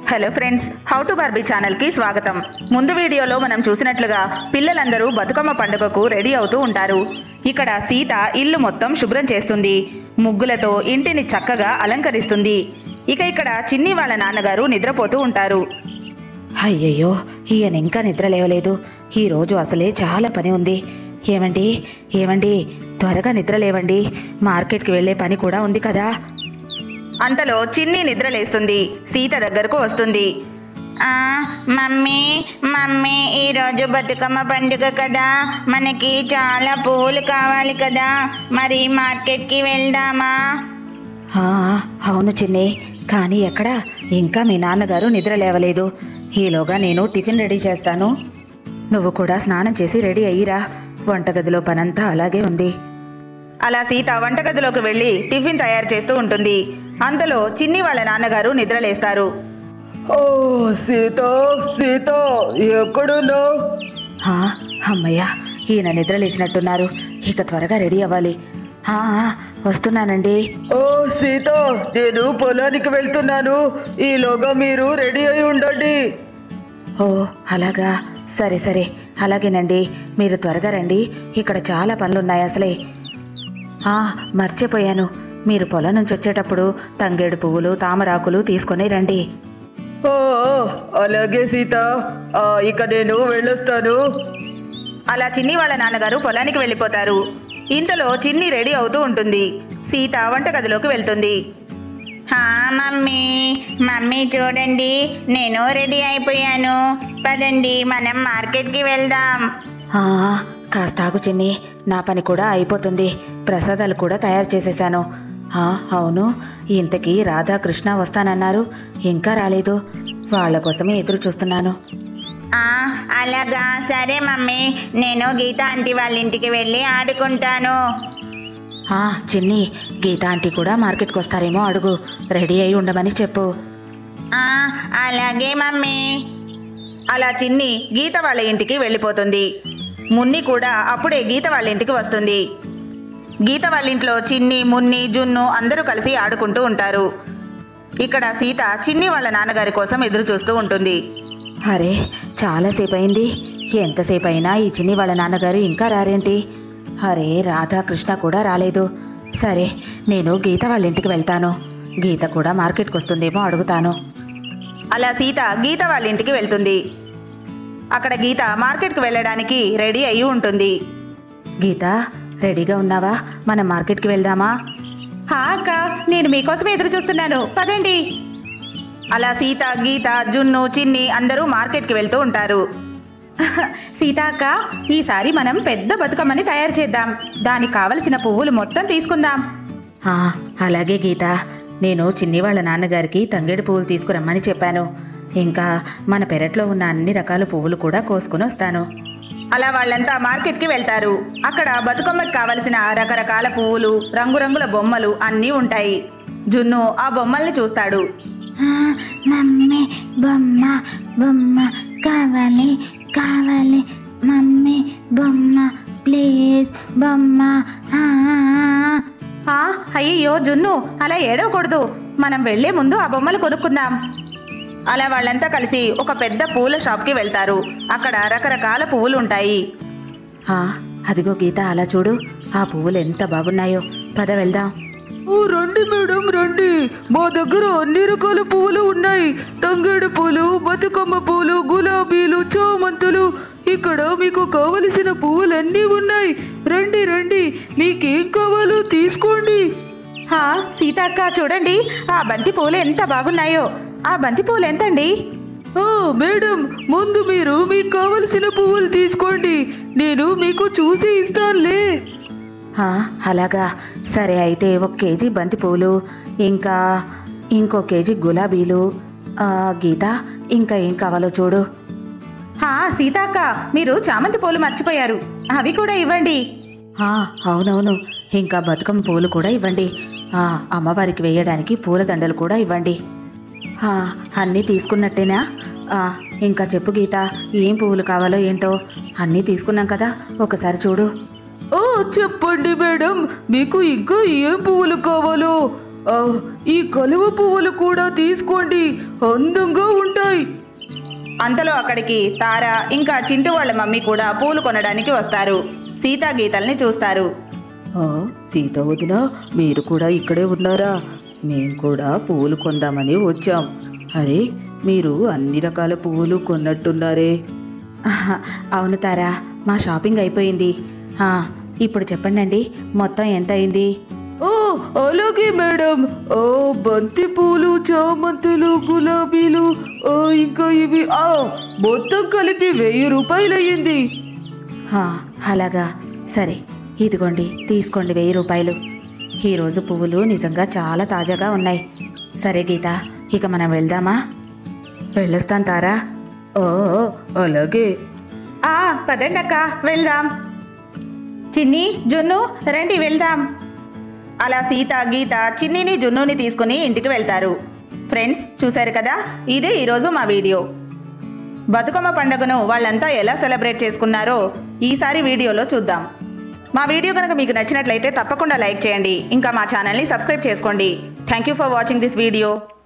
hello friends how to Barbie ఛానల్కి స్వాగతం ముందు వీడియోలో మనం చూసినట్లుగా పిల్లలందరూ బతుకమ్మ పండుగకు రెడీ అవుతూ ఉంటారు ఇక్కడ సీత ఇల్లు మొత్తం శుభ్రం చేస్తుంది ముగ్గులతో ఇంటిని చక్కగా అలంకరిస్తుంది ఇక ఇక్కడ చిన్ని వాళ్ళ నాన్నగారు నిద్రపోతూ ఉంటారు అయ్యయ్యో ఈయన ఇంకా నిద్ర లేవలేదు ఈ రోజు అసలే చాలా పని ఉంది ఏమండి ఏమండి త్వరగా నిద్ర లేవండి మార్కెట్కి వెళ్ళే పని కూడా ఉంది కదా అంతలో చిన్ని నిద్రలేస్తుంది సీత దగ్గరకు వస్తుంది ఆ మమ్మీ మమ్మీ ఈరోజు బతుకమ్మ పండుగ కదా మనకి చాలా పువ్వులు కావాలి కదా మరి మార్కెట్కి వెళ్దామా "ఆ, అవును చిన్ని కానీ ఎక్కడ ఇంకా మీ నాన్నగారు నిద్ర లేవలేదు ఈలోగా నేను టిఫిన్ రెడీ చేస్తాను నువ్వు కూడా స్నానం చేసి రెడీ అయ్యిరా వంటగదిలో పనంతా అలాగే ఉంది అలా సీత వంటగదిలోకి వెళ్ళి టిఫిన్ తయారు చేస్తూ ఉంటుంది అంతలో చిన్ని వాళ్ళ నాన్నగారు నిద్రలేస్తారు ఓ సీత సీత ఎక్కడున్నావు "ఆ, అమ్మయ్య ఈయన నిద్ర లేచినట్టున్నారు ఇక త్వరగా రెడీ అవ్వాలి "ఆ, ఆ, వస్తున్నానండి ఓ సీత నేను పొలానికి వెళ్తున్నాను ఈలోగా మీరు రెడీ అయి ఉండండి ఓ అలాగా సరే సరే అలాగేనండి మీరు త్వరగా రండి ఇక్కడ చాలా పనులున్నాయి అసలే ఆ, మర్చిపోయాను మీరు పొలం నుంచి వచ్చేటప్పుడు తంగేడు పువ్వులు తామరాకులు తీసుకొని రండి ఓ అలాగే సీత ఆ, ఇక నేను వెళ్ళొస్తాను అలా చిన్ని వాళ్ళ నాన్నగారు పొలానికి వెళ్ళిపోతారు ఇంతలో చిన్ని రెడీ అవుతూ ఉంటుంది సీత వంటగదిలోకి వెళ్తుంది హా మమ్మీ మమ్మీ చూడండి నేను రెడీ అయిపోయాను పదండి మనం మార్కెట్కి వెళ్దాం ఆ, కాస్త ఆగు చిన్ని నా పని కూడా అయిపోతుంది ప్రసాదాలు కూడా తయారు చేసేశాను ఆ, అవును ఇంతకీ రాధాకృష్ణ వస్తానన్నారు ఇంకా రాలేదు వాళ్ళ కోసమే ఎదురు చూస్తున్నాను ఆ అలాగా సరే మమ్మీ నేను గీత ఆంటీ వాళ్ళ ఇంటికి వెళ్ళి ఆడుకుంటాను ఆ, చిన్ని గీత ఆంటీ కూడా మార్కెట్కి వస్తారేమో అడుగు రెడీ అయి ఉండమని చెప్పు ఆ అలాగే మమ్మీ అలా చిన్ని గీత వాళ్ళ ఇంటికి వెళ్ళిపోతుంది మున్ని కూడా అప్పుడే గీత వాళ్ళ ఇంటికి వస్తుంది గీత వాళ్ళ ఇంట్లో చిన్ని మున్ని జున్ను అందరూ కలిసి ఆడుకుంటూ ఉంటారు ఇక్కడ సీత చిన్ని వాళ్ళ నాన్నగారి కోసం ఎదురు చూస్తూ ఉంటుంది అరే చాలాసేపు అయింది ఎంతసేపు అయినా ఈ చిన్ని వాళ్ళ నాన్నగారు ఇంకా రారేంటి అరే రాధాకృష్ణ కూడా రాలేదు సరే నేను గీత వాళ్ళ ఇంటికి వెళ్తాను గీత కూడా మార్కెట్కి వస్తుందేమో అడుగుతాను అలా సీత గీత వాళ్ళ ఇంటికి వెళ్తుంది అక్కడ గీత మార్కెట్కి వెళ్ళడానికి రెడీ అయి ఉంటుంది గీత రెడీగా ఉన్నావా మనం మార్కెట్కి వెళ్దామా హా అక్క నేను మీకోసమే ఎదురు చూస్తున్నాను పదండి అలా సీత గీత జున్ను చిన్ని అందరూ మార్కెట్కి వెళ్తూ ఉంటారు సీత అక్క ఈసారి మనం పెద్ద బతుకమ్మని తయారు చేద్దాం దానికి కావలసిన పువ్వులు మొత్తం తీసుకుందాం అలాగే గీత నేను చిన్ని వాళ్ళ నాన్నగారికి తంగేడు పువ్వులు తీసుకురమ్మని చెప్పాను ఇంకా మన పెరట్లో ఉన్న అన్ని రకాల పువ్వులు కూడా కోసుకుని వస్తాను అలా వాళ్ళంతా మార్కెట్కి వెళ్తారు అక్కడ బతుకమ్మకి కావలసిన రకరకాల పువ్వులు రంగురంగుల బొమ్మలు అన్నీ ఉంటాయి జున్ను ఆ బొమ్మల్ని చూస్తాడు ఆ, మమ్మీ బొమ్మ బొమ్మ కావాలి కావాలి మమ్మీ బొమ్మ ప్లీజ్ బొమ్మ ఆ, ఆ, అయ్యయ్యో జున్ను అలా ఏడవకూడదు మనం వెళ్లే ముందు ఆ బొమ్మలు కొనుక్కుందాం అలా వాళ్ళంతా కలిసి ఒక పెద్ద పూల షాప్కి వెళ్తారు అక్కడ రకరకాల పువ్వులు ఉంటాయి ఆ, అదిగో గీత అలా చూడు ఆ పువ్వులు ఎంత బాగున్నాయో పద వెళ్దాం ఓ రండి మేడం రండి మా దగ్గర అన్ని రకాల పువ్వులు ఉన్నాయి తంగేడు పూలు బతుకమ్మ పూలు గులాబీలు చామంతులు ఇక్కడ మీకు కావలసిన పువ్వులన్నీ ఉన్నాయి రండి రండి మీకేం కావాలో తీసుకోండి హా సీతక్క చూడండి ఆ బంతి పూలు ఎంత బాగున్నాయో ఆ బంతి పూలు ఎంతండి ఆ, మేడం ముందు మీరు మీకు కావలసిన పువ్వులు తీసుకోండి నేను మీకు చూసి ఇస్తానులే ఆ, అలాగా సరే అయితే ఒక కేజీ బంతి పూలు ఇంకా ఇంకో కేజీ గులాబీలు ఆ, గీత ఇంకా ఏం కావాలో చూడు సీతాక్క మీరు చామంతి పూలు మర్చిపోయారు అవి కూడా ఇవ్వండి అవునవును ఇంకా బతుకమ్మ పూలు కూడా ఇవ్వండి ఆ, అమ్మవారికి వేయడానికి పూల దండలు కూడా ఇవ్వండి ఆ, అన్నీ తీసుకున్నట్టేనా ఆ, ఇంకా చెప్పు గీత ఏం పువ్వులు కావాలో ఏంటో అన్నీ తీసుకున్నాం కదా ఒకసారి చూడు ఓ చెప్పండి మేడం మీకు ఇంకా ఏం పువ్వులు కావాలో ఆ, ఈ కలువ పువ్వులు కూడా తీసుకోండి అందంగా ఉంటాయి అంతలో అక్కడికి తార ఇంకా చింటూ వాళ్ళ మమ్మీ కూడా పూలు కొనడానికి వస్తారు సీతా గీతల్ని చూస్తారు ఆ, సీత వదిన మీరు కూడా ఇక్కడే ఉన్నారా మేము కూడా పువ్వులు కొందామని వచ్చాం అరే మీరు అన్ని రకాల పువ్వులు కొన్నట్టున్నారే ఆహా, అవును తారా మా షాపింగ్ అయిపోయింది ఆ, ఇప్పుడు చెప్పండి మొత్తం ఎంత అయింది ఓ అలాగే మేడం ఓ బంతి పూలు చామంతులు గులాబీలు ఓ ఇంకా ఇవి ఆ మొత్తం కలిపి వెయ్యి రూపాయలు అయ్యింది హా, అలాగా సరే ఇదిగోండి తీసుకోండి వెయ్యి రూపాయలు ఈరోజు పువ్వులు నిజంగా చాలా తాజాగా ఉన్నాయి సరే గీత ఇక మనం వెళ్దామా వెళ్ళొస్తాం తారా ఆ, అలాగే ఆ పదండి అక్క వెళ్దాం చిన్ని జున్ను రండి వెళ్దాం అలా సీత గీత చిన్నిని జున్నుని తీసుకుని ఇంటికి వెళ్తారు ఫ్రెండ్స్ చూశారు కదా ఇదే ఈరోజు మా వీడియో బతుకమ్మ పండుగను వాళ్ళంతా ఎలా సెలబ్రేట్ చేసుకున్నారో ఈసారి వీడియోలో చూద్దాం మా వీడియో కనుక మీకు నచ్చినట్లయితే తప్పకుండా లైక్ చేయండి ఇంకా మా ఛానల్ని సబ్స్క్రైబ్ చేసుకోండి thank you for watching this video